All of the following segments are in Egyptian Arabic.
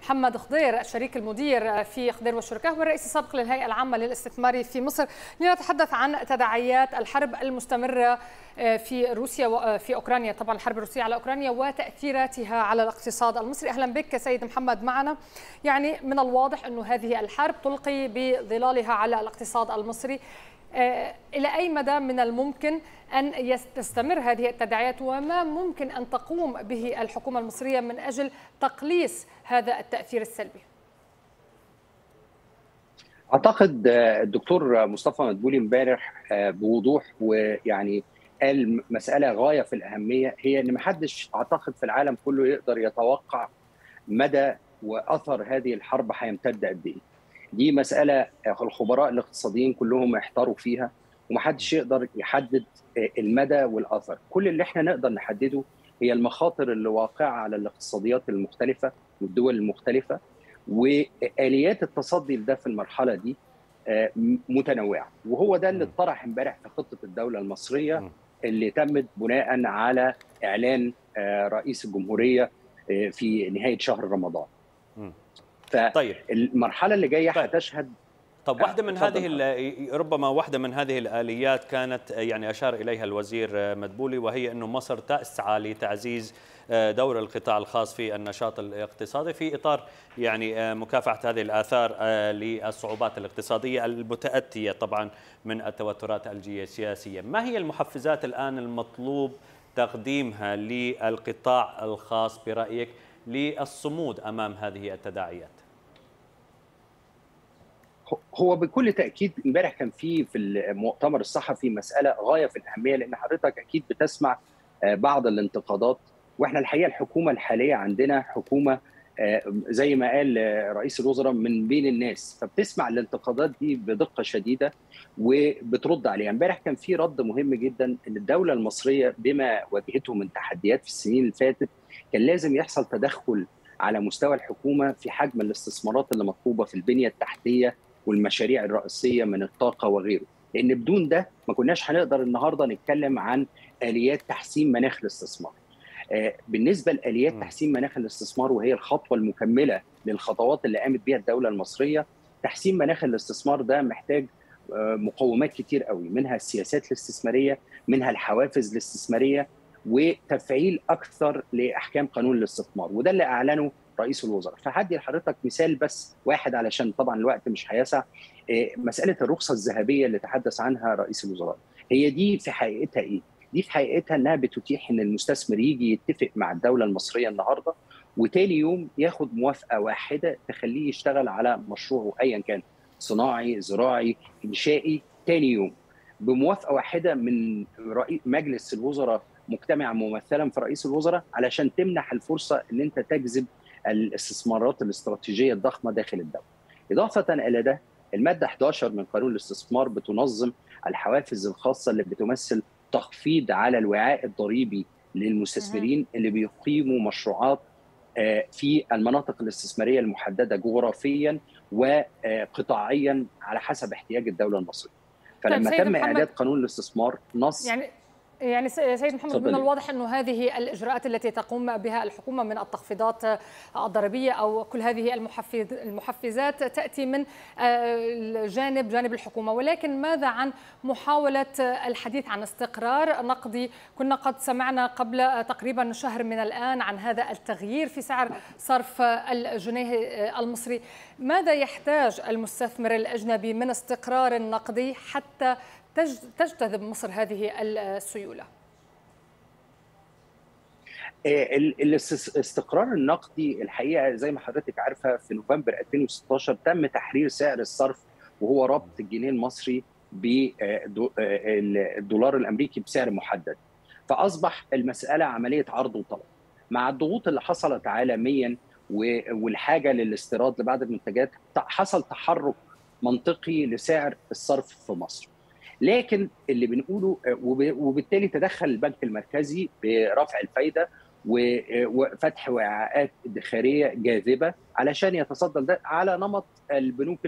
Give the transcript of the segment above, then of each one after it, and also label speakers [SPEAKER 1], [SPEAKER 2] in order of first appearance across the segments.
[SPEAKER 1] محمد خضير الشريك المدير في خضير والشركاء والرئيس السابق للهيئة العامة للاستثمار في مصر لنتحدث عن تداعيات الحرب المستمرة في روسيا في أوكرانيا طبعا الحرب الروسية على أوكرانيا وتأثيراتها على الاقتصاد المصري أهلا بك سيد محمد معنا يعني من الواضح أنه هذه الحرب تلقي بظلالها على الاقتصاد المصري إلى أي مدى من الممكن أن تستمر هذه التداعيات وما ممكن أن تقوم به الحكومة المصرية من أجل تقليص هذا التأثير السلبي
[SPEAKER 2] أعتقد الدكتور مصطفى مدبولي امبارح بوضوح ويعني قال مسألة غاية في الأهمية هي أن محدش أعتقد في العالم كله يقدر يتوقع مدى وأثر هذه الحرب هيمتد قد إيه دي مسألة الخبراء الاقتصاديين كلهم احتاروا فيها ومحدش يقدر يحدد المدى والأثر كل اللي احنا نقدر نحدده هي المخاطر اللي واقعة على الاقتصاديات المختلفة والدول المختلفة وآليات التصدي لده في المرحلة دي متنوعة وهو ده اللي اتطرح امبارح في خطة الدولة المصرية اللي تمت بناء على إعلان رئيس الجمهورية في نهاية شهر رمضان فالمرحله اللي جايه
[SPEAKER 3] طيب.
[SPEAKER 2] هتشهد
[SPEAKER 3] طب واحده من هذه ربما واحده من هذه الاليات كانت يعني اشار اليها الوزير مدبولي وهي انه مصر تسعى لتعزيز دور القطاع الخاص في النشاط الاقتصادي في اطار يعني مكافحه هذه الاثار للصعوبات الاقتصاديه المتاتيه طبعا من التوترات الجيوسياسيه، ما هي المحفزات الان المطلوب تقديمها للقطاع الخاص برايك للصمود امام هذه التداعيات؟
[SPEAKER 2] هو بكل تاكيد امبارح كان في في المؤتمر الصحفي مساله غايه في الاهميه لان حضرتك اكيد بتسمع بعض الانتقادات واحنا الحقيقه الحكومه الحاليه عندنا حكومه زي ما قال رئيس الوزراء من بين الناس فبتسمع الانتقادات دي بدقه شديده وبترد عليها امبارح كان في رد مهم جدا ان الدوله المصريه بما واجهته من تحديات في السنين اللي فاتت كان لازم يحصل تدخل على مستوى الحكومه في حجم الاستثمارات اللي مطلوبه في البنيه التحتيه والمشاريع الرئيسيه من الطاقه وغيره لان بدون ده ما كناش هنقدر النهارده نتكلم عن اليات تحسين مناخ الاستثمار بالنسبه لاليات تحسين مناخ الاستثمار وهي الخطوه المكمله للخطوات اللي قامت بها الدوله المصريه تحسين مناخ الاستثمار ده محتاج مقومات كتير قوي منها السياسات الاستثماريه منها الحوافز الاستثماريه وتفعيل اكثر لاحكام قانون الاستثمار وده اللي اعلنه رئيس الوزراء فهدي لحضرتك مثال بس واحد علشان طبعا الوقت مش هيسع مساله الرخصه الذهبيه اللي تحدث عنها رئيس الوزراء هي دي في حقيقتها ايه دي في حقيقتها انها بتتيح ان المستثمر يجي يتفق مع الدوله المصريه النهارده وتاني يوم ياخد موافقه واحده تخليه يشتغل على مشروعه ايا كان صناعي زراعي انشائي تاني يوم بموافقه واحده من رئيس مجلس الوزراء مجتمع ممثلا في رئيس الوزراء علشان تمنح الفرصه ان انت تجذب الاستثمارات الاستراتيجيه الضخمه داخل الدوله. اضافه الى ده الماده 11 من قانون الاستثمار بتنظم الحوافز الخاصه اللي بتمثل تخفيض على الوعاء الضريبي للمستثمرين اللي بيقيموا مشروعات في المناطق الاستثماريه المحدده جغرافيا وقطاعيا على حسب احتياج الدوله المصريه. فلما تم اعداد قانون الاستثمار نص
[SPEAKER 1] يعني يعني سيد محمد صدقني. من الواضح انه هذه الاجراءات التي تقوم بها الحكومه من التخفيضات الضريبيه او كل هذه المحفز المحفزات تاتي من جانب جانب الحكومه ولكن ماذا عن محاوله الحديث عن استقرار نقدي كنا قد سمعنا قبل تقريبا شهر من الان عن هذا التغيير في سعر صرف الجنيه المصري ماذا يحتاج المستثمر الاجنبي من استقرار نقدي حتى تجتذب مصر هذه السيوله؟
[SPEAKER 2] الاستقرار النقدي الحقيقه زي ما حضرتك عارفه في نوفمبر 2016 تم تحرير سعر الصرف وهو ربط الجنيه المصري بالدولار الامريكي بسعر محدد فاصبح المساله عمليه عرض وطلب مع الضغوط اللي حصلت عالميا والحاجه للاستيراد لبعض المنتجات حصل تحرك منطقي لسعر الصرف في مصر لكن اللي بنقوله وبالتالي تدخل البنك المركزي برفع الفايده وفتح وعاءات ادخاريه جاذبه علشان يتصدى ده على نمط البنوك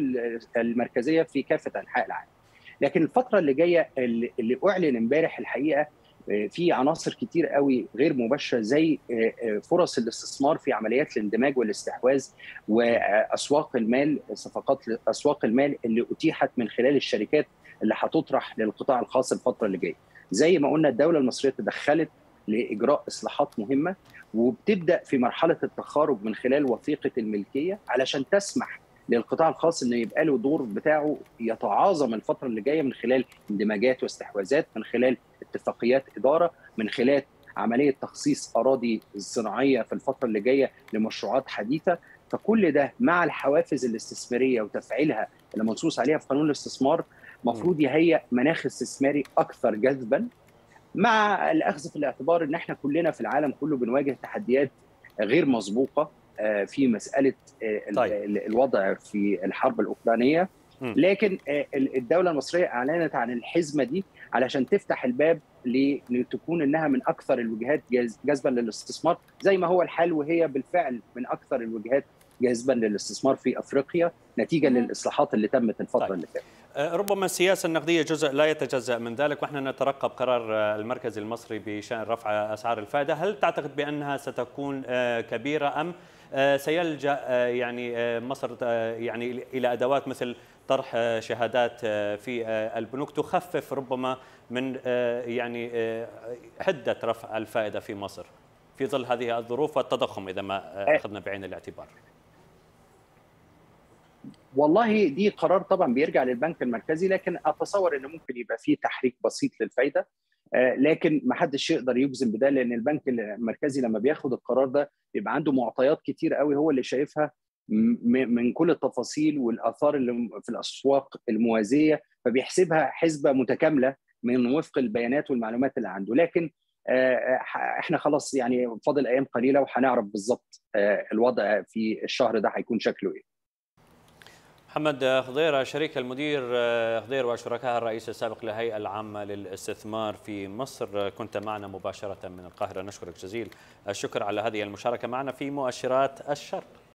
[SPEAKER 2] المركزيه في كافه انحاء العالم. لكن الفتره اللي جايه اللي اعلن امبارح الحقيقه في عناصر كتير قوي غير مباشره زي فرص الاستثمار في عمليات الاندماج والاستحواذ واسواق المال صفقات اسواق المال اللي اتيحت من خلال الشركات اللي هتطرح للقطاع الخاص الفتره اللي جايه. زي ما قلنا الدوله المصريه تدخلت لاجراء اصلاحات مهمه وبتبدا في مرحله التخارج من خلال وثيقه الملكيه علشان تسمح للقطاع الخاص انه يبقى له دور بتاعه يتعاظم الفتره اللي جايه من خلال اندماجات واستحواذات من خلال اتفاقيات اداره من خلال عمليه تخصيص اراضي زراعيه في الفتره اللي جايه لمشروعات حديثه فكل ده مع الحوافز الاستثماريه وتفعيلها اللي منصوص عليها في قانون الاستثمار المفروض يهيئ مناخ استثماري اكثر جذبا مع الاخذ في الاعتبار ان احنا كلنا في العالم كله بنواجه تحديات غير مسبوقه في مساله طيب. الوضع في الحرب الاوكرانيه لكن الدوله المصريه اعلنت عن الحزمه دي علشان تفتح الباب لتكون انها من اكثر الوجهات جذبا للاستثمار زي ما هو الحال وهي بالفعل من اكثر الوجهات جذبا للاستثمار في افريقيا نتيجه للاصلاحات اللي تمت الفتره طيب. اللي فاتت.
[SPEAKER 3] ربما السياسه النقديه جزء لا يتجزا من ذلك ونحن نترقب قرار المركز المصري بشان رفع اسعار الفائده، هل تعتقد بانها ستكون كبيره ام سيلجا يعني مصر يعني الى ادوات مثل طرح شهادات في البنوك تخفف ربما من يعني حده رفع الفائده في مصر في ظل هذه الظروف والتضخم اذا ما اخذنا بعين الاعتبار.
[SPEAKER 2] والله دي قرار طبعا بيرجع للبنك المركزي لكن اتصور ان ممكن يبقى فيه تحريك بسيط للفايده لكن ما حدش يقدر يجزم بده لان البنك المركزي لما بياخد القرار ده بيبقى عنده معطيات كتير قوي هو اللي شايفها من كل التفاصيل والاثار اللي في الاسواق الموازيه فبيحسبها حسبه متكامله من وفق البيانات والمعلومات اللي عنده لكن احنا خلاص يعني فاضل ايام قليله وهنعرف بالظبط الوضع في الشهر ده هيكون شكله ايه
[SPEAKER 3] محمد خضيرة شريك المدير خضير وشركائه الرئيس السابق للهيئة العامة للاستثمار في مصر كنت معنا مباشرة من القاهرة نشكرك جزيل الشكر على هذه المشاركة معنا في مؤشرات الشرق